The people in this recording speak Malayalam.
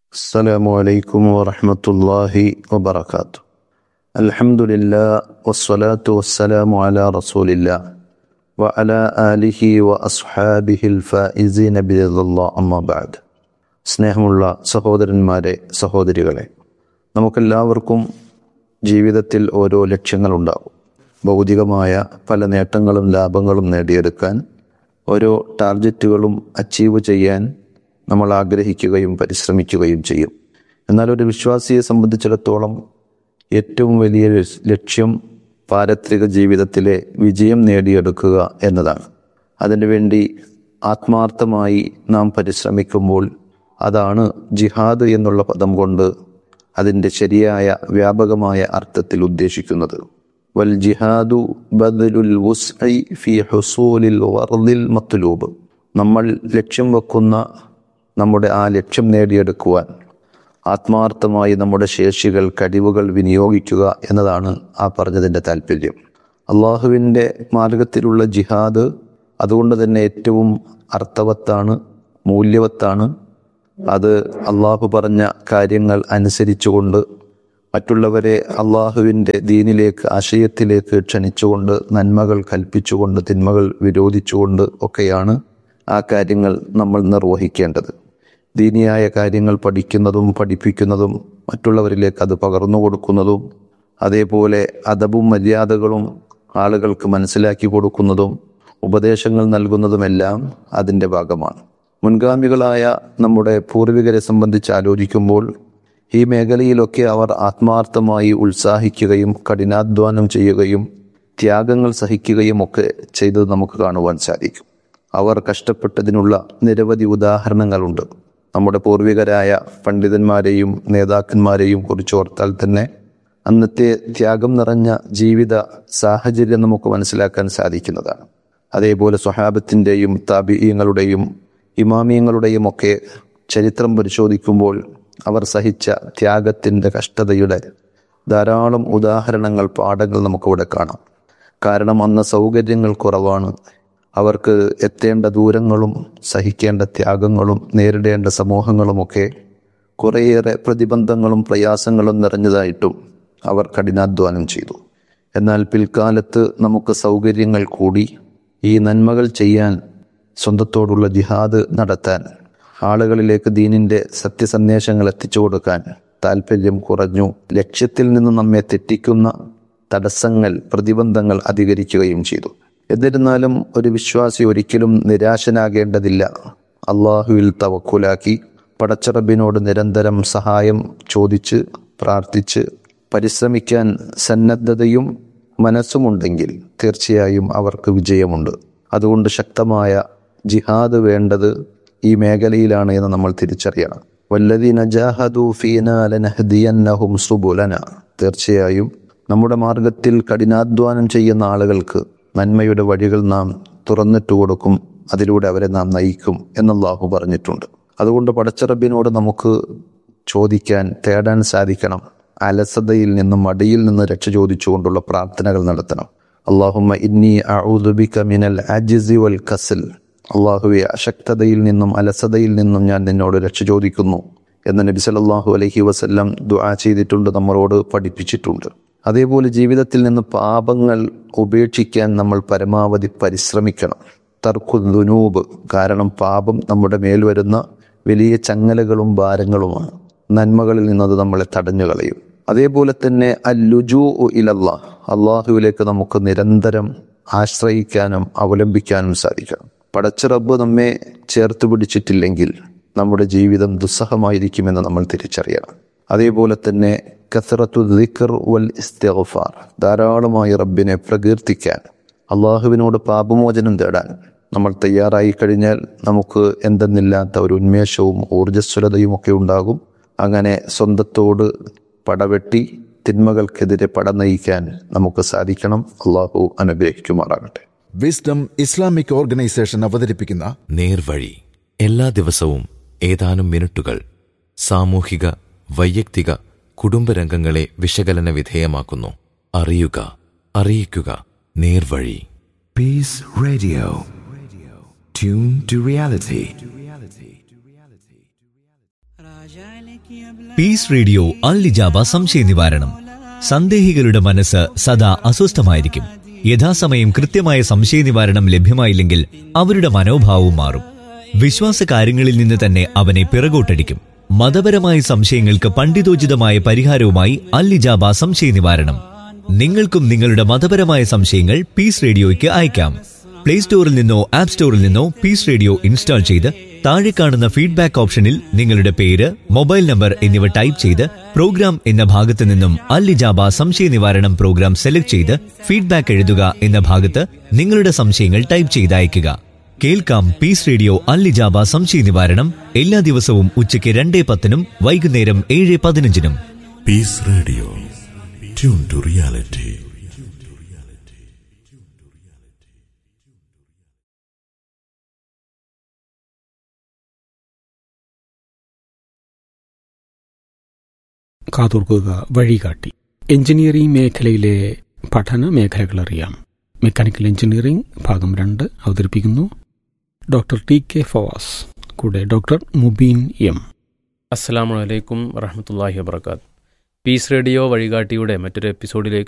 السلام عليكم ورحمة الله وبركاته الحمد لله والصلاة والسلام على رسول الله وعلى آله وأصحابه الفائزين برضا الله أما بعد സ്നേഹമുള്ള സഹോദരന്മാരെ സഹോദരികളെ നമുക്കെല്ലാവർക്കും ജീവിതത്തിൽ ഓരോ ലക്ഷ്യങ്ങളുണ്ടാകും ഭൗതികമായ പല നേട്ടങ്ങളും ലാഭങ്ങളും നേടിയെടുക്കാൻ ഓരോ ടാർഗറ്റുകളും അച്ചീവ് ചെയ്യാൻ നമ്മൾ ആഗ്രഹിക്കുകയും പരിശ്രമിക്കുകയും ചെയ്യും എന്നാൽ ഒരു വിശ്വാസിയെ സംബന്ധിച്ചിടത്തോളം ഏറ്റവും വലിയ ലക്ഷ്യം പാരത്രിക ജീവിതത്തിലെ വിജയം നേടിയെടുക്കുക എന്നതാണ് അതിനുവേണ്ടി ആത്മാർത്ഥമായി നാം പരിശ്രമിക്കുമ്പോൾ അതാണ് ജിഹാദ് എന്നുള്ള പദം കൊണ്ട് അതിൻ്റെ ശരിയായ വ്യാപകമായ അർത്ഥത്തിൽ ഉദ്ദേശിക്കുന്നത് വൽ ജിഹാദു ബദലുൽ വുസ്ഐ ഫി ഹുസൂലിൽ വർദിൽ മത്ലൂബ് നമ്മൾ ലക്ഷ്യം വെക്കുന്ന നമ്മുടെ ആ ലക്ഷ്യം നേടിയെടുക്കുവാൻ ആത്മാർത്ഥമായി നമ്മുടെ ശേഷികൾ കഴിവുകൾ വിനിയോഗിക്കുക എന്നതാണ് ആ പറഞ്ഞതിൻ്റെ താല്പര്യം അള്ളാഹുവിൻ്റെ മാർഗത്തിലുള്ള ജിഹാദ് അതുകൊണ്ട് തന്നെ ഏറ്റവും അർത്ഥവത്താണ് മൂല്യവത്താണ് അത് അള്ളാഹു പറഞ്ഞ കാര്യങ്ങൾ അനുസരിച്ചുകൊണ്ട് മറ്റുള്ളവരെ അള്ളാഹുവിൻ്റെ ദീനിലേക്ക് ആശയത്തിലേക്ക് ക്ഷണിച്ചുകൊണ്ട് നന്മകൾ കൽപ്പിച്ചുകൊണ്ട് തിന്മകൾ വിരോധിച്ചുകൊണ്ട് ഒക്കെയാണ് ആ കാര്യങ്ങൾ നമ്മൾ നിർവഹിക്കേണ്ടത് ദീനിയായ കാര്യങ്ങൾ പഠിക്കുന്നതും പഠിപ്പിക്കുന്നതും മറ്റുള്ളവരിലേക്ക് അത് പകർന്നു കൊടുക്കുന്നതും അതേപോലെ അദബും മര്യാദകളും ആളുകൾക്ക് മനസ്സിലാക്കി കൊടുക്കുന്നതും ഉപദേശങ്ങൾ നൽകുന്നതുമെല്ലാം അതിൻ്റെ ഭാഗമാണ് മുൻഗാമികളായ നമ്മുടെ പൂർവികരെ സംബന്ധിച്ച് ആലോചിക്കുമ്പോൾ ഈ മേഖലയിലൊക്കെ അവർ ആത്മാർത്ഥമായി ഉത്സാഹിക്കുകയും കഠിനാധ്വാനം ചെയ്യുകയും ത്യാഗങ്ങൾ സഹിക്കുകയും ഒക്കെ ചെയ്തത് നമുക്ക് കാണുവാൻ സാധിക്കും അവർ കഷ്ടപ്പെട്ടതിനുള്ള നിരവധി ഉദാഹരണങ്ങളുണ്ട് നമ്മുടെ പൂർവികരായ പണ്ഡിതന്മാരെയും നേതാക്കന്മാരെയും കുറിച്ച് ഓർത്താൽ തന്നെ അന്നത്തെ ത്യാഗം നിറഞ്ഞ ജീവിത സാഹചര്യം നമുക്ക് മനസ്സിലാക്കാൻ സാധിക്കുന്നതാണ് അതേപോലെ സ്വഹാബത്തിൻ്റെയും താപീയങ്ങളുടെയും ഇമാമിയങ്ങളുടെയും ഒക്കെ ചരിത്രം പരിശോധിക്കുമ്പോൾ അവർ സഹിച്ച ത്യാഗത്തിൻ്റെ കഷ്ടതയുടെ ധാരാളം ഉദാഹരണങ്ങൾ പാഠങ്ങൾ നമുക്കിവിടെ കാണാം കാരണം അന്ന് സൗകര്യങ്ങൾ കുറവാണ് അവർക്ക് എത്തേണ്ട ദൂരങ്ങളും സഹിക്കേണ്ട ത്യാഗങ്ങളും നേരിടേണ്ട സമൂഹങ്ങളുമൊക്കെ കുറേയേറെ പ്രതിബന്ധങ്ങളും പ്രയാസങ്ങളും നിറഞ്ഞതായിട്ടും അവർ കഠിനാധ്വാനം ചെയ്തു എന്നാൽ പിൽക്കാലത്ത് നമുക്ക് സൗകര്യങ്ങൾ കൂടി ഈ നന്മകൾ ചെയ്യാൻ സ്വന്തത്തോടുള്ള ജിഹാദ് നടത്താൻ ആളുകളിലേക്ക് ദീനിൻ്റെ സത്യസന്ദേശങ്ങൾ എത്തിച്ചു കൊടുക്കാൻ താല്പര്യം കുറഞ്ഞു ലക്ഷ്യത്തിൽ നിന്ന് നമ്മെ തെറ്റിക്കുന്ന തടസ്സങ്ങൾ പ്രതിബന്ധങ്ങൾ അധികരിക്കുകയും ചെയ്തു എന്നിരുന്നാലും ഒരു വിശ്വാസി ഒരിക്കലും നിരാശനാകേണ്ടതില്ല അള്ളാഹുവിൽ തവക്കുലാക്കി പടച്ചറബിനോട് നിരന്തരം സഹായം ചോദിച്ച് പ്രാർത്ഥിച്ച് പരിശ്രമിക്കാൻ സന്നദ്ധതയും മനസ്സുമുണ്ടെങ്കിൽ തീർച്ചയായും അവർക്ക് വിജയമുണ്ട് അതുകൊണ്ട് ശക്തമായ ജിഹാദ് വേണ്ടത് ഈ മേഖലയിലാണ് എന്ന് നമ്മൾ തിരിച്ചറിയണം വല്ലതി നജാഹദു ഫീനാലനഹദിയന്നഹും സുബുലന തീർച്ചയായും നമ്മുടെ മാർഗത്തിൽ കഠിനാധ്വാനം ചെയ്യുന്ന ആളുകൾക്ക് നന്മയുടെ വഴികൾ നാം തുറന്നിട്ട് കൊടുക്കും അതിലൂടെ അവരെ നാം നയിക്കും എന്നല്ലാഹു പറഞ്ഞിട്ടുണ്ട് അതുകൊണ്ട് പടച്ചറബിനോട് നമുക്ക് ചോദിക്കാൻ തേടാൻ സാധിക്കണം അലസതയിൽ നിന്നും മടിയിൽ നിന്ന് രക്ഷ ചോദിച്ചുകൊണ്ടുള്ള പ്രാർത്ഥനകൾ നടത്തണം അള്ളാഹുമ്മ ഇന്നി അഊദുബിക മിനൽ അജിസി വൽ കസൽ അള്ളാഹുവെ അശക്തതയിൽ നിന്നും അലസതയിൽ നിന്നും ഞാൻ നിന്നോട് രക്ഷ ചോദിക്കുന്നു എന്ന് നബി സല്ലല്ലാഹു അലൈഹി വസല്ലം ദുആ ചെയ്തിട്ടുണ്ട് നമ്മളോട് പഠിപ്പിച്ചിട്ടുണ്ട് അതേപോലെ ജീവിതത്തിൽ നിന്ന് പാപങ്ങൾ ഉപേക്ഷിക്കാൻ നമ്മൾ പരമാവധി പരിശ്രമിക്കണം തർക്കു ദുനൂബ് കാരണം പാപം നമ്മുടെ മേൽ വരുന്ന വലിയ ചങ്ങലകളും ഭാരങ്ങളുമാണ് നന്മകളിൽ നിന്നത് നമ്മളെ തടഞ്ഞു കളയും അതേപോലെ തന്നെ അല്ലുജു ഇലല്ലാ അള്ളാഹുവിലേക്ക് നമുക്ക് നിരന്തരം ആശ്രയിക്കാനും അവലംബിക്കാനും സാധിക്കണം പടച്ച റബ്ബ് നമ്മെ ചേർത്ത് പിടിച്ചിട്ടില്ലെങ്കിൽ നമ്മുടെ ജീവിതം ദുസ്സഹമായിരിക്കുമെന്ന് നമ്മൾ തിരിച്ചറിയണം അതേപോലെ തന്നെ കസറത്തു ദിക്കർ വൽ ഇസ്തിഗ്ഫാർ ധാരാളമായി റബ്ബിനെ പ്രകീർത്തിക്കാൻ അള്ളാഹുവിനോട് പാപമോചനം തേടാൻ നമ്മൾ തയ്യാറായി കഴിഞ്ഞാൽ നമുക്ക് എന്തെന്നില്ലാത്ത ഒരു ഉന്മേഷവും ഊർജ്ജസ്വലതയും ഒക്കെ ഉണ്ടാകും അങ്ങനെ സ്വന്തത്തോട് പടവെട്ടി തിന്മകൾക്കെതിരെ പട നയിക്കാൻ നമുക്ക് സാധിക്കണം അള്ളാഹു അനുഗ്രഹിക്കുമാറാകട്ടെ വിസ്ഡം ഇസ്ലാമിക് ഓർഗനൈസേഷൻ അവതരിപ്പിക്കുന്ന നേർവഴി എല്ലാ ദിവസവും ഏതാനും മിനിറ്റുകൾ സാമൂഹിക വൈയക്തിക കുടുംബരംഗങ്ങളെ വിശകലന വിധേയമാക്കുന്നു അറിയുക അറിയിക്കുക നേർവഴി Peace Radio. Tune to reality. Peace Radio അൽലിജാബ സംശയ നിവാരണം സന്ദേഹികളുടെ മനസ്സ് സദാ അസ്വസ്ഥമായിരിക്കും യഥാസമയം കൃത്യമായ സംശയ നിവാരണം ലഭ്യമായില്ലെങ്കിൽ അവരുടെ മനോഭാവവും മാറും വിശ്വാസ കാര്യങ്ങളിൽ നിന്ന് തന്നെ അവനെ പിറകോട്ടടിക്കും മതപരമായ സംശയങ്ങൾക്ക് പണ്ഡിതോചിതമായ പരിഹാരവുമായി അല്ലിജാബ സംശയ നിവാരണം നിങ്ങൾക്കും നിങ്ങളുടെ മതപരമായ സംശയങ്ങൾ പീസ് റേഡിയോയ്ക്ക് അയക്കാം പ്ലേ സ്റ്റോറിൽ നിന്നോ ആപ്പ് സ്റ്റോറിൽ നിന്നോ പീസ് റേഡിയോ ഇൻസ്റ്റാൾ ചെയ്ത് താഴെ കാണുന്ന ഫീഡ്ബാക്ക് ഓപ്ഷനിൽ നിങ്ങളുടെ പേര് മൊബൈൽ നമ്പർ എന്നിവ ടൈപ്പ് ചെയ്ത് പ്രോഗ്രാം എന്ന ഭാഗത്ത് നിന്നും അല്ലിജാബ സംശയ നിവാരണം പ്രോഗ്രാം സെലക്ട് ചെയ്ത് ഫീഡ്ബാക്ക് എഴുതുക എന്ന ഭാഗത്ത് നിങ്ങളുടെ സംശയങ്ങൾ ടൈപ്പ് ചെയ്ത് അയയ്ക്കുക കേൾക്കാം പീസ് റേഡിയോ അല്ലിജാബ സംശയ നിവാരണം എല്ലാ ദിവസവും ഉച്ചയ്ക്ക് രണ്ടേ പത്തിനും വൈകുന്നേരം ഏഴ് പതിനഞ്ചിനും Peace Radio. Tune to reality. കാതോർക്കുക വഴികാട്ടി എഞ്ചിനീയറിംഗ് മേഖലയിലെ പഠന മേഖലകളറിയാം മെക്കാനിക്കൽ എഞ്ചിനീയറിംഗ് ഭാഗം രണ്ട് അവതരിപ്പിക്കുന്നു ഡോക്ടർ ടി കെ ഫവാസ് കൂടെ ഡോക്ടർ മുബീൻ എം അസ്സാം വലൈക്കും വറഹമത്തല്ലാഹി വബർക്കാത്ത് പീസ് റേഡിയോ വഴികാട്ടിയുടെ മറ്റൊരു എപ്പിസോഡിലേക്ക്